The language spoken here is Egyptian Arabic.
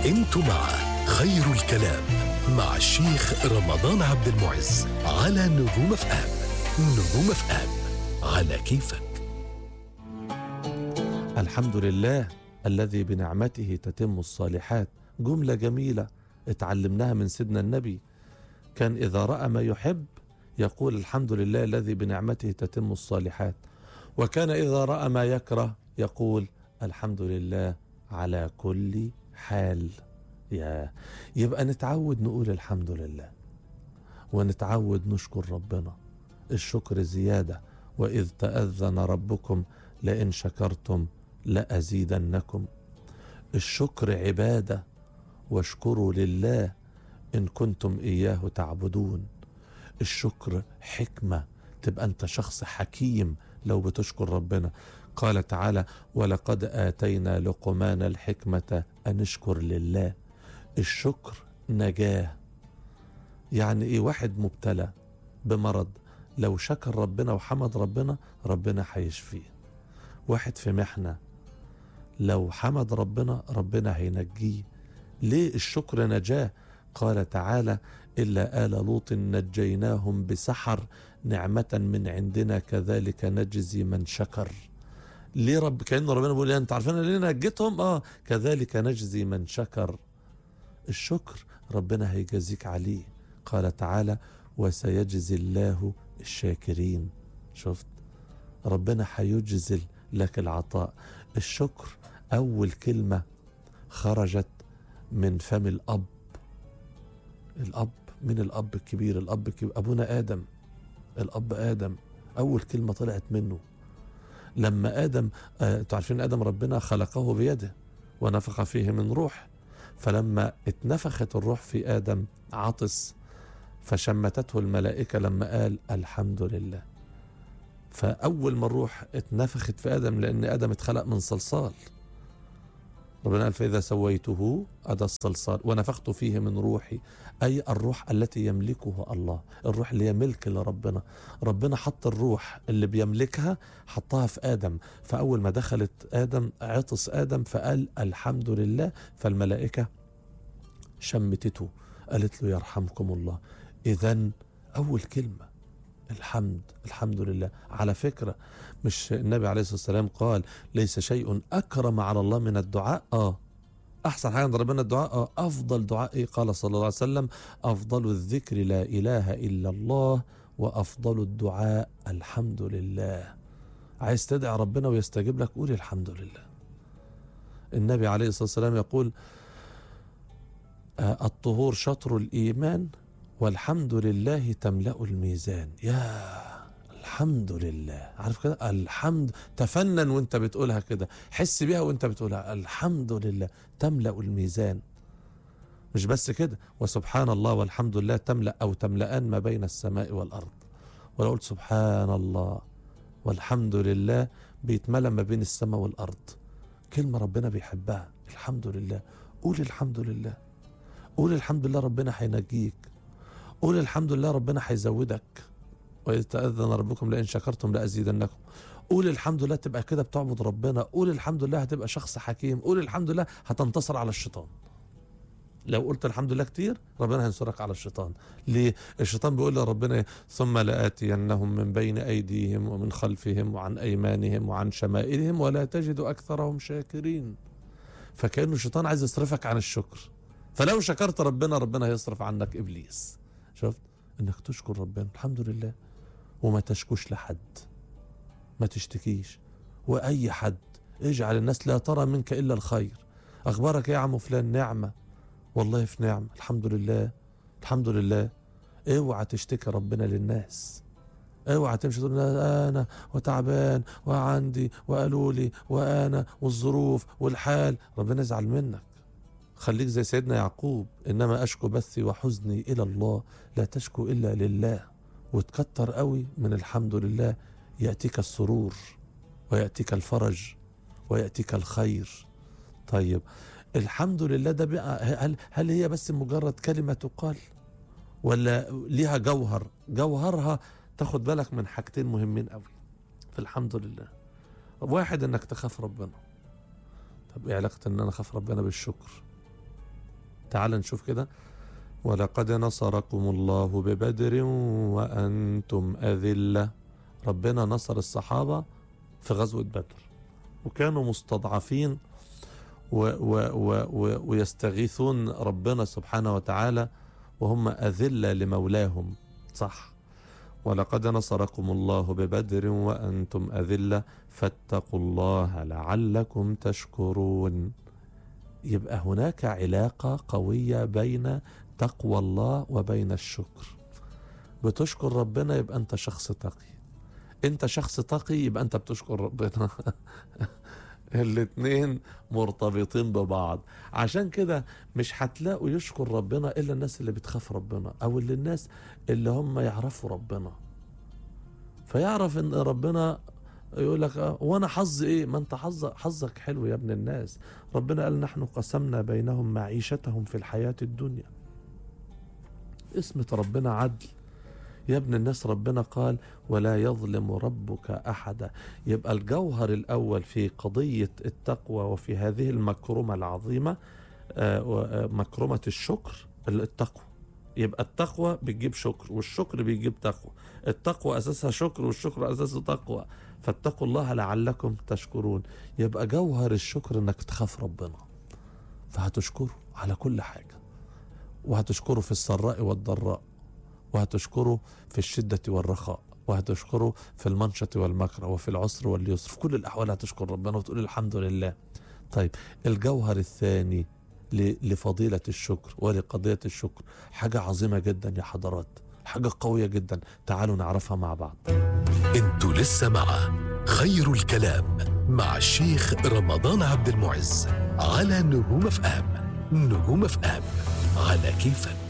انتم مع خير الكلام مع الشيخ رمضان عبد المعز على نجوم اف ام نجوم اف ام على كيفك الحمد لله الذي بنعمته تتم الصالحات جملة جميلة اتعلمناها من سيدنا النبي كان إذا رأى ما يحب يقول الحمد لله الذي بنعمته تتم الصالحات وكان إذا رأى ما يكره يقول الحمد لله على كل حال يا يبقى نتعود نقول الحمد لله ونتعود نشكر ربنا الشكر زيادة وإذ تأذن ربكم لئن شكرتم لأزيدنكم الشكر عبادة واشكروا لله إن كنتم إياه تعبدون الشكر حكمة تبقى أنت شخص حكيم لو بتشكر ربنا قال تعالى ولقد آتينا لقمان الحكمة أن اشكر لله الشكر نجاة يعني إيه واحد مبتلى بمرض لو شكر ربنا وحمد ربنا ربنا هيشفيه واحد في محنة لو حمد ربنا ربنا هينجيه ليه الشكر نجاه قال تعالى إلا آل لوط نجيناهم بسحر نعمة من عندنا كذلك نجزي من شكر ليه رب كأن ربنا بيقول انت عارفين ليه نجيتهم اه كذلك نجزي من شكر الشكر ربنا هيجازيك عليه قال تعالى وسيجزي الله الشاكرين شفت ربنا هيجزل لك العطاء الشكر أول كلمة خرجت من فم الأب الأب من الأب الكبير الأب الكبير أبونا آدم الأب آدم أول كلمة طلعت منه لما آدم آه تعرفين آدم ربنا خلقه بيده ونفخ فيه من روح فلما اتنفخت الروح في آدم عطس فشمتته الملائكة لما قال الحمد لله فأول ما الروح اتنفخت في آدم لأن آدم اتخلق من صلصال ربنا قال فإذا سويته أدى الصلصال ونفخت فيه من روحي أي الروح التي يملكه الله الروح اللي هي ملك لربنا ربنا حط الروح اللي بيملكها حطها في آدم فأول ما دخلت آدم عطس آدم فقال الحمد لله فالملائكة شمتته قالت له يرحمكم الله إذا أول كلمة الحمد الحمد لله على فكرة مش النبي عليه الصلاة والسلام قال ليس شيء أكرم على الله من الدعاء آه أحسن حاجة عند ربنا الدعاء آه أفضل دعاء إيه قال صلى الله عليه وسلم أفضل الذكر لا إله إلا الله وأفضل الدعاء الحمد لله عايز تدعي ربنا ويستجيب لك قول الحمد لله النبي عليه الصلاة والسلام يقول آه الطهور شطر الإيمان والحمد لله تملأ الميزان يا الحمد لله عارف كده الحمد تفنن وانت بتقولها كده حس بيها وانت بتقولها الحمد لله تملأ الميزان مش بس كده وسبحان الله والحمد لله تملأ أو تملأان ما بين السماء والأرض ولو قلت سبحان الله والحمد لله بيتملى ما بين السماء والأرض كلمة ربنا بيحبها الحمد لله قول الحمد لله قول الحمد لله ربنا هينجيك قول الحمد لله ربنا هيزودك وإذ تأذن ربكم لئن شكرتم لأزيدنكم قول الحمد لله تبقى كده بتعبد ربنا قول الحمد لله هتبقى شخص حكيم قول الحمد لله هتنتصر على الشيطان لو قلت الحمد لله كتير ربنا هينصرك على الشيطان ليه الشيطان بيقول لربنا ثم لآتينهم من بين أيديهم ومن خلفهم وعن أيمانهم وعن شمائلهم ولا تجد أكثرهم شاكرين فكأنه الشيطان عايز يصرفك عن الشكر فلو شكرت ربنا ربنا هيصرف عنك إبليس شفت انك تشكر ربنا الحمد لله وما تشكوش لحد ما تشتكيش واي حد اجعل الناس لا ترى منك الا الخير اخبارك يا عم فلان نعمه والله في نعمه الحمد لله الحمد لله اوعى تشتكي ربنا للناس اوعى تمشي تقول انا وتعبان وعندي وقالوا لي وانا والظروف والحال ربنا يزعل منك خليك زي سيدنا يعقوب انما اشكو بثي وحزني الى الله لا تشكو الا لله وتكتر قوي من الحمد لله ياتيك السرور وياتيك الفرج وياتيك الخير طيب الحمد لله ده بقى هل هل هي بس مجرد كلمه تقال ولا ليها جوهر جوهرها تاخد بالك من حاجتين مهمين قوي في الحمد لله واحد انك تخاف ربنا طب ايه علاقه ان انا اخاف ربنا بالشكر تعال نشوف كده ولقد نصركم الله ببدر وأنتم أذلة ربنا نصر الصحابة في غزوة بدر وكانوا مستضعفين و و و و ويستغيثون ربنا سبحانه وتعالى وهم أذلة لمولاهم صح ولقد نصركم الله ببدر وأنتم أذلة فاتقوا الله لعلكم تشكرون يبقى هناك علاقة قوية بين تقوى الله وبين الشكر بتشكر ربنا يبقى أنت شخص تقي أنت شخص تقي يبقى أنت بتشكر ربنا الاتنين مرتبطين ببعض عشان كده مش هتلاقوا يشكر ربنا الا الناس اللي بتخاف ربنا او اللي الناس اللي هم يعرفوا ربنا فيعرف ان ربنا يقول لك آه، وانا حظ ايه ما انت حظ حظك حلو يا ابن الناس ربنا قال نحن قسمنا بينهم معيشتهم في الحياة الدنيا اسمة ربنا عدل يا ابن الناس ربنا قال ولا يظلم ربك احدا يبقى الجوهر الاول في قضيه التقوى وفي هذه المكرمه العظيمه آه، و- آه، مكرمه الشكر التقوى يبقى التقوى بتجيب شكر والشكر بيجيب تقوى التقوى اساسها شكر والشكر اساسه تقوى فاتقوا الله لعلكم تشكرون يبقى جوهر الشكر انك تخاف ربنا فهتشكره على كل حاجه وهتشكره في السراء والضراء وهتشكره في الشدة والرخاء وهتشكره في المنشط والمكره وفي العسر واليسر في كل الأحوال هتشكر ربنا وتقول الحمد لله طيب الجوهر الثاني ل- لفضيلة الشكر ولقضية الشكر حاجة عظيمة جدا يا حضرات حاجة قوية جدا تعالوا نعرفها مع بعض انتوا لسه مع خير الكلام مع الشيخ رمضان عبد المعز على نجوم اف ام نجوم اف ام على كيفك